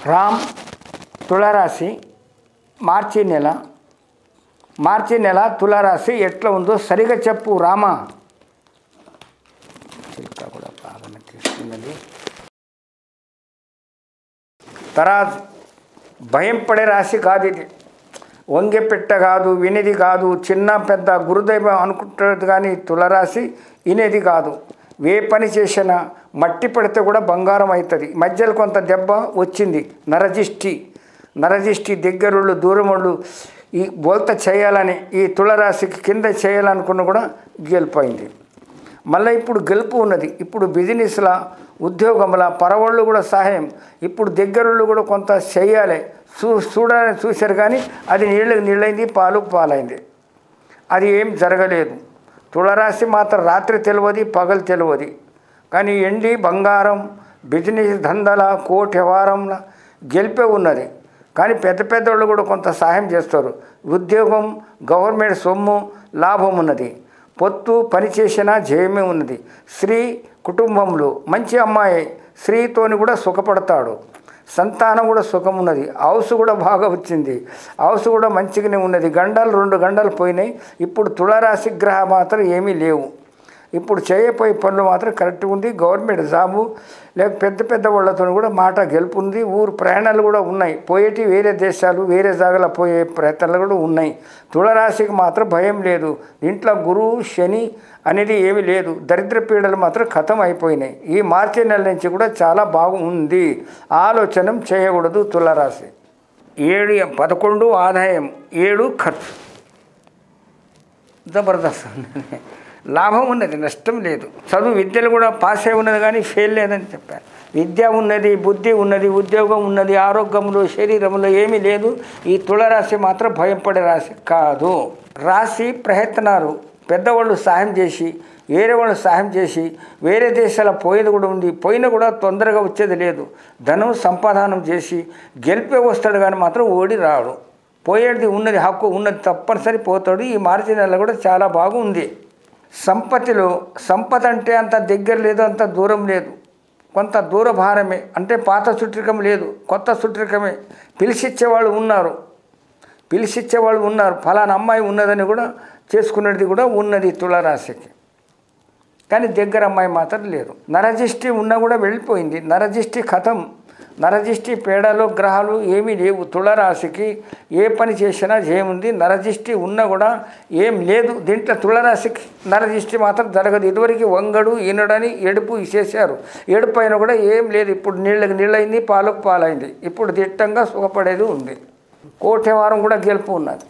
రామ్ తులారాశి మార్చి నెల మార్చి నెల తులారాశి ఎట్లా ఉందో సరిగా చెప్పు రామా చిలుక కూడా బాగా నటిస్తున్నది తర్వాత భయం పడే రాశి కాదు ఇది వంగె పెట్ట కాదు వినేది కాదు చిన్న పెద్ద గురుదైవం అనుకుంటుంది కానీ తులరాశి వినేది కాదు ఏ పని చేసినా మట్టి పడితే కూడా బంగారం అవుతుంది మధ్యలో కొంత దెబ్బ వచ్చింది నరజిష్టి నరజిష్టి దగ్గరుళ్ళు దూరముళ్ళు ఈ బోల్త చేయాలని ఈ తులరాశికి కింద చేయాలనుకున్న కూడా గెలిపోయింది మళ్ళీ ఇప్పుడు గెలుపు ఉన్నది ఇప్పుడు బిజినెస్ల ఉద్యోగంల పరవాళ్ళు కూడా సహాయం ఇప్పుడు దగ్గరళ్ళు కూడా కొంత చేయాలి చూ చూడాలని చూశారు కానీ అది నీళ్ళకి నీళ్ళైంది పాలు పాలైంది అది ఏం జరగలేదు తులరాశి మాత్రం రాత్రి తెలియదు పగలు తెలియదు కానీ ఎండి బంగారం బిజినెస్ దందల కోటి వ్యవహారంల గెలిపే ఉన్నది కానీ పెద్ద పెద్దవాళ్ళు కూడా కొంత సహాయం చేస్తారు ఉద్యోగం గవర్నమెంట్ సొమ్ము లాభం ఉన్నది పొత్తు పని చేసినా జయమే ఉన్నది స్త్రీ కుటుంబంలో మంచి అమ్మాయి స్త్రీతోని కూడా సుఖపడతాడు సంతానం కూడా సుఖం ఉన్నది హౌస్ కూడా బాగా వచ్చింది హౌస్ కూడా మంచిగానే ఉన్నది గంటలు రెండు గంటలు పోయినాయి ఇప్పుడు తులారాశి గ్రహ మాత్రం ఏమీ లేవు ఇప్పుడు చేయబోయే పనులు మాత్రం కరెక్ట్గా ఉంది గవర్నమెంట్ జాబు లేక పెద్ద పెద్ద వాళ్ళతో కూడా మాట గెలుపు ఉంది ఊరు ప్రయాణాలు కూడా ఉన్నాయి పోయేటి వేరే దేశాలు వేరే జాగాలో పోయే ప్రయత్నాలు కూడా ఉన్నాయి తులరాశికి మాత్రం భయం లేదు ఇంట్లో గురువు శని అనేది ఏమీ లేదు దరిద్ర పీడలు మాత్రం ఖతం అయిపోయినాయి ఈ మార్చి నెల నుంచి కూడా చాలా బాగుంది ఆలోచన చేయకూడదు తులరాశి ఏడు పదకొండు ఆదాయం ఏడు ఖర్చు జబర్దస్త్ ఉన్నది లాభం ఉన్నది నష్టం లేదు చదువు విద్యలు కూడా పాస్ అయి ఉన్నది కానీ ఫెయిల్ లేదని చెప్పారు విద్య ఉన్నది బుద్ధి ఉన్నది ఉద్యోగం ఉన్నది ఆరోగ్యంలో శరీరంలో ఏమీ లేదు ఈ తులరాశి మాత్రం భయపడే రాశి కాదు రాశి ప్రయత్నాలు పెద్దవాళ్ళు సహాయం చేసి వేరే వాళ్ళు సహాయం చేసి వేరే దేశాల పోయేది కూడా ఉంది పోయినా కూడా తొందరగా వచ్చేది లేదు ధనం సంపాదనం చేసి గెలిపే వస్తాడు కానీ మాత్రం ఓడి రాడు పోయేది ఉన్నది హక్కు ఉన్నది తప్పనిసరి పోతాడు ఈ మార్చి నెల కూడా చాలా బాగుంది సంపత్తిలో సంపద అంటే అంత దగ్గర లేదు అంత దూరం లేదు కొంత దూర భారమే అంటే పాత చుట్టికం లేదు కొత్త చుట్టికమే పిలిచిచ్చేవాళ్ళు ఉన్నారు పిలిచిచ్చేవాళ్ళు ఉన్నారు ఫలానా అమ్మాయి ఉన్నదని కూడా చేసుకునేది కూడా ఉన్నది తులారాశికి కానీ దగ్గర అమ్మాయి మాత్రం లేదు నరజిష్టి ఉన్నా కూడా వెళ్ళిపోయింది నరజిష్టి కథం నరజిష్టి పేడలో గ్రహాలు ఏమీ లేవు తులరాశికి ఏ పని చేసినా ఏముంది నరజిష్టి ఉన్నా కూడా ఏం లేదు దీంట్లో తులరాశికి నరజిష్టి మాత్రం జరగదు ఇదివరకు వంగడు ఈనడని ఎడుపు చేశారు ఎడుపు అయినా కూడా ఏం లేదు ఇప్పుడు నీళ్ళకి నీళ్ళైంది పాలకు పాలైంది ఇప్పుడు దిట్టంగా సుఖపడేది ఉంది కోటి వారం కూడా గెలుపు ఉన్నది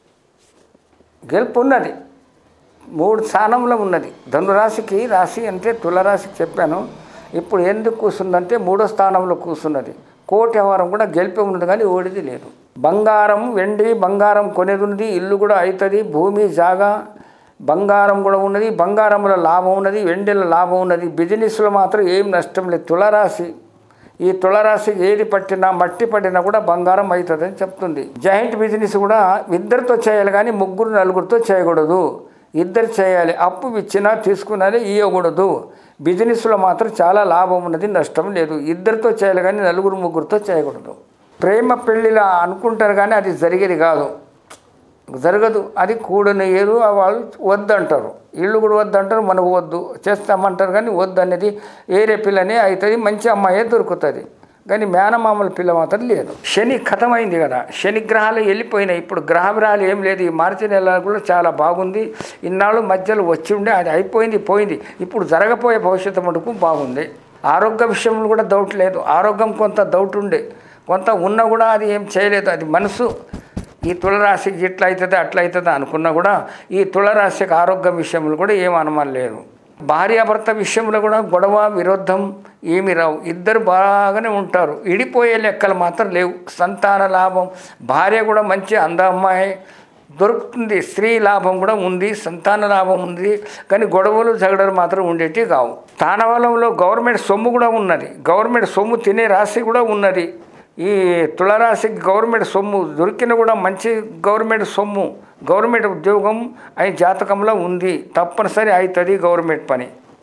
గెలుపు ఉన్నది మూడు స్థానంలో ఉన్నది ధనురాశికి రాశి అంటే తులరాశికి చెప్పాను ఇప్పుడు ఎందుకు కూర్చుందంటే మూడో స్థానంలో కూర్చున్నది కోటి వారం కూడా గెలిపి ఉన్నది కానీ ఓడిది లేదు బంగారం వెండి బంగారం కొనేది ఉన్నది ఇల్లు కూడా అవుతుంది భూమి జాగా బంగారం కూడా ఉన్నది బంగారంలో లాభం ఉన్నది వెండిలో లాభం ఉన్నది బిజినెస్లో మాత్రం ఏం నష్టం లేదు తులరాశి ఈ తులరాశి ఏది పట్టినా మట్టి పట్టినా కూడా బంగారం అవుతుందని చెప్తుంది జాయింట్ బిజినెస్ కూడా ఇద్దరితో చేయాలి కానీ ముగ్గురు నలుగురితో చేయకూడదు ఇద్దరు చేయాలి అప్పు ఇచ్చినా తీసుకున్నది ఇవ్వకూడదు బిజినెస్లో మాత్రం చాలా లాభం ఉన్నది నష్టం లేదు ఇద్దరితో చేయాలి కానీ నలుగురు ముగ్గురితో చేయకూడదు ప్రేమ పెళ్ళిలా అనుకుంటారు కానీ అది జరిగేది కాదు జరగదు అది కూడని ఏరు వాళ్ళు వద్దంటారు ఇళ్ళు కూడా వద్దంటారు మనకు వద్దు చేస్తామంటారు కానీ వద్దు అనేది వేరే పిల్లనే అవుతుంది మంచి అమ్మాయే దొరుకుతుంది కానీ మేనమామల పిల్ల మాత్రం లేదు శని ఖతమైంది కదా శని గ్రహాలు వెళ్ళిపోయినాయి ఇప్పుడు గ్రహ గ్రహాలు ఏం లేదు ఈ మార్చి నెల కూడా చాలా బాగుంది ఇన్నాళ్ళు మధ్యలో వచ్చి ఉండే అది అయిపోయింది పోయింది ఇప్పుడు జరగపోయే భవిష్యత్తు మటుకు బాగుంది ఆరోగ్య విషయంలో కూడా డౌట్ లేదు ఆరోగ్యం కొంత డౌట్ ఉండే కొంత ఉన్నా కూడా అది ఏం చేయలేదు అది మనసు ఈ తులరాశికి ఇట్లా అవుతుంది అట్లా అవుతుంది అనుకున్నా కూడా ఈ తులరాశికి ఆరోగ్యం విషయంలో కూడా ఏం అనుమానం లేదు భార్యాభర్త విషయంలో కూడా గొడవ విరుద్ధం ఏమి రావు ఇద్దరు బాగానే ఉంటారు ఇడిపోయే లెక్కలు మాత్రం లేవు సంతాన లాభం భార్య కూడా మంచి అంద అమ్మాయి దొరుకుతుంది స్త్రీ లాభం కూడా ఉంది సంతాన లాభం ఉంది కానీ గొడవలు జగడలు మాత్రం ఉండేవి కావు తానవలంలో గవర్నమెంట్ సొమ్ము కూడా ఉన్నది గవర్నమెంట్ సొమ్ము తినే రాశి కూడా ఉన్నది ఈ తులరాశికి గవర్నమెంట్ సొమ్ము దొరికిన కూడా మంచి గవర్నమెంట్ సొమ్ము గవర్నమెంట్ ఉద్యోగం ఆయన జాతకంలో ఉంది తప్పనిసరి అవుతుంది గవర్నమెంట్ పని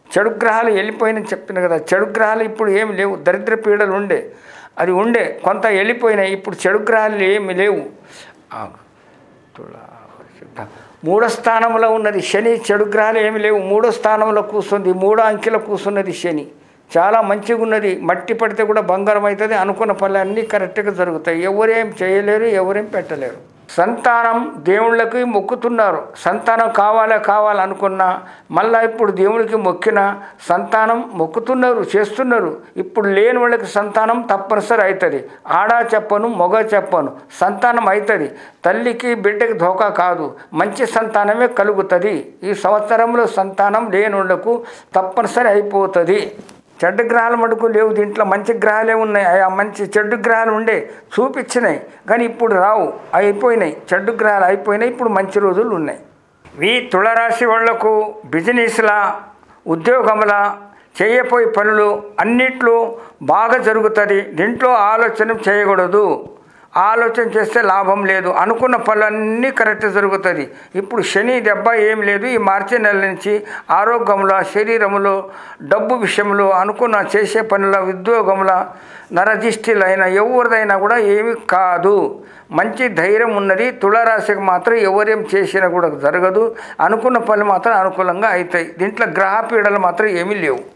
చెడు గ్రహాలు వెళ్ళిపోయినని చెప్పిన కదా చెడు గ్రహాలు ఇప్పుడు ఏమి లేవు దరిద్ర పీడలు ఉండే అది ఉండే కొంత వెళ్ళిపోయినాయి ఇప్పుడు చెడు గ్రహాలు ఏమి లేవు ఆ, తులా, వృషభ. మూడో స్థానంలో ఉన్నది శని చెడు గ్రహాలు ఏమి లేవు మూడో స్థానంలో కూర్చుంది మూడో అంకెలో కూర్చున్నది శని చాలా మంచిగా ఉన్నది మట్టి పడితే కూడా బంగారం అవుతుంది అనుకున్న పనులు అన్నీ కరెక్ట్గా జరుగుతాయి ఎవరేం చేయలేరు ఎవరేం పెట్టలేరు సంతానం దేవుళ్ళకి మొక్కుతున్నారు సంతానం కావాలా కావాలనుకున్నా మళ్ళా ఇప్పుడు దేవుడికి మొక్కిన సంతానం మొక్కుతున్నారు చేస్తున్నారు ఇప్పుడు లేని వాళ్ళకి సంతానం తప్పనిసరి అవుతుంది ఆడా చెప్పను మొగ చెప్పను సంతానం అవుతుంది తల్లికి బిడ్డకి ధోకా కాదు మంచి సంతానమే కలుగుతుంది ఈ సంవత్సరంలో సంతానం లేని వాళ్ళకు తప్పనిసరి అయిపోతుంది చెడ్డ గ్రహాలు మటుకు లేవు దీంట్లో మంచి గ్రహాలే ఉన్నాయి ఆ మంచి చెడ్డు గ్రహాలు ఉండే చూపించినాయి కానీ ఇప్పుడు రావు అయిపోయినాయి చెడ్డు గ్రహాలు అయిపోయినాయి ఇప్పుడు మంచి రోజులు ఉన్నాయి ఈ తులరాశి వాళ్లకు బిజినెస్లా ఉద్యోగంలా చేయపోయే పనులు అన్నిట్లో బాగా జరుగుతుంది దీంట్లో ఆలోచన చేయకూడదు ఆలోచన చేస్తే లాభం లేదు అనుకున్న పనులన్నీ కరెక్ట్ జరుగుతుంది ఇప్పుడు శని దెబ్బ ఏం లేదు ఈ మార్చి నెల నుంచి ఆరోగ్యంలో శరీరంలో డబ్బు విషయంలో అనుకున్న చేసే పనుల ఉద్యోగంలో నరదిష్టిలైన ఎవరిదైనా కూడా ఏమి కాదు మంచి ధైర్యం ఉన్నది తులారాశికి మాత్రం ఎవరేం చేసినా కూడా జరగదు అనుకున్న పనులు మాత్రం అనుకూలంగా అవుతాయి దీంట్లో గ్రహ పీడలు మాత్రం ఏమీ లేవు